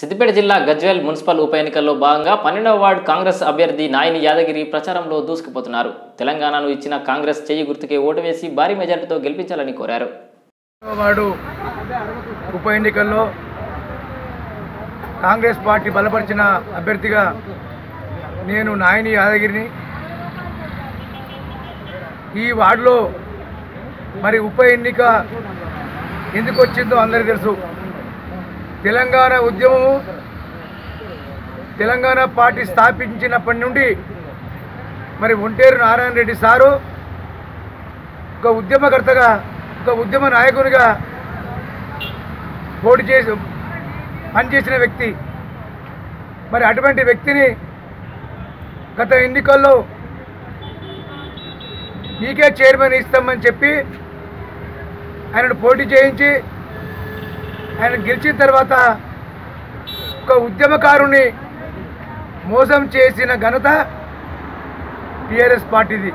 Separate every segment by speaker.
Speaker 1: సిద్దిపేట జిల్లా గజ్వేల్ మున్సిపల్ ఉప ఎన్నికల్లో భాగంగా పన్నెండవ వార్డు కాంగ్రెస్ అభ్యర్థి నాయని యాదగిరి ప్రచారంలో దూసుకుపోతున్నారు తెలంగాణను ఇచ్చిన కాంగ్రెస్ చెయ్యి గుర్తుకే ఓటు వేసి భారీ మెజార్టీతో గెలిపించాలని కోరారు
Speaker 2: వాడు ఉప ఎన్నికల్లో కాంగ్రెస్ పార్టీ బలపరిచిన అభ్యర్థిగా నేను నాయని యాదగిరిని ఈ వార్డులో మరి ఉప ఎన్నిక ఎందుకు వచ్చిందో అందరికీ తెలుసు తెలంగాణ ఉద్యమము తెలంగాణ పార్టీ స్థాపించినప్పటి నుండి మరి ఒంటేరు నారాయణ రెడ్డి సారు ఒక ఉద్యమకర్తగా ఒక ఉద్యమ నాయకునిగా పోటీ చేసి పనిచేసిన వ్యక్తి మరి అటువంటి వ్యక్తిని గత ఎన్నికల్లో నీకే చైర్మన్ ఇస్తామని చెప్పి ఆయనను పోటీ చేయించి ఆయన గెలిచిన తర్వాత ఒక ఉద్యమకారుని మోసం చేసిన ఘనత టీఆర్ఎస్ పార్టీది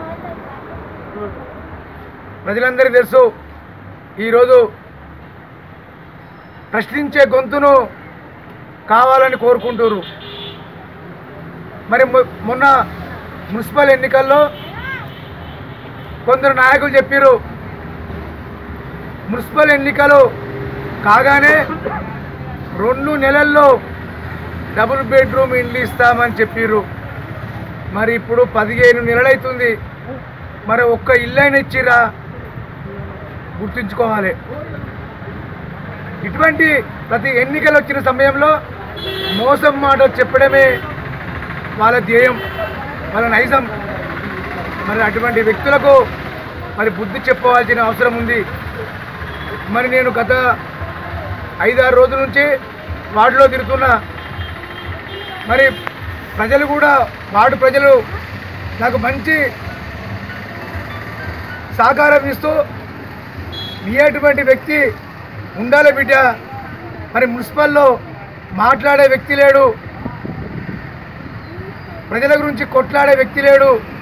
Speaker 2: ప్రజలందరికీ తెలుసు ఈరోజు ప్రశ్నించే గొంతును కావాలని కోరుకుంటారు మరి మొ- మొన్న మున్సిపల్ ఎన్నికల్లో కొందరు నాయకులు చెప్పారు మున్సిపల్ ఎన్నికలు కాగానే రెండు నెలల్లో డబుల్ బెడ్రూమ్ ఇండ్లు ఇస్తామని చెప్పారు మరి ఇప్పుడు పదిహేను నెలలైతుంది మరి ఒక్క ఇల్లు అయినా ఇచ్చిరా గుర్తుంచుకోవాలి ఇటువంటి ప్రతి ఎన్నికలు వచ్చిన సమయంలో మోసం మాట చెప్పడమే వాళ్ళ ధ్యేయం వాళ్ళ నైజం మరి అటువంటి వ్యక్తులకు మరి బుద్ధి చెప్పవలసిన అవసరం ఉంది మరి నేను గత ఐదారు రోజుల నుంచి వార్డులో తిరుగుతున్నా మరి ప్రజలు కూడా వార్డు ప్రజలు నాకు మంచి సహకారం ఇస్తూ నీ అటువంటి వ్యక్తి ఉండాలి బిడ్డ మరి మున్సిపల్లో మాట్లాడే వ్యక్తి లేడు ప్రజల గురించి కొట్లాడే వ్యక్తి లేడు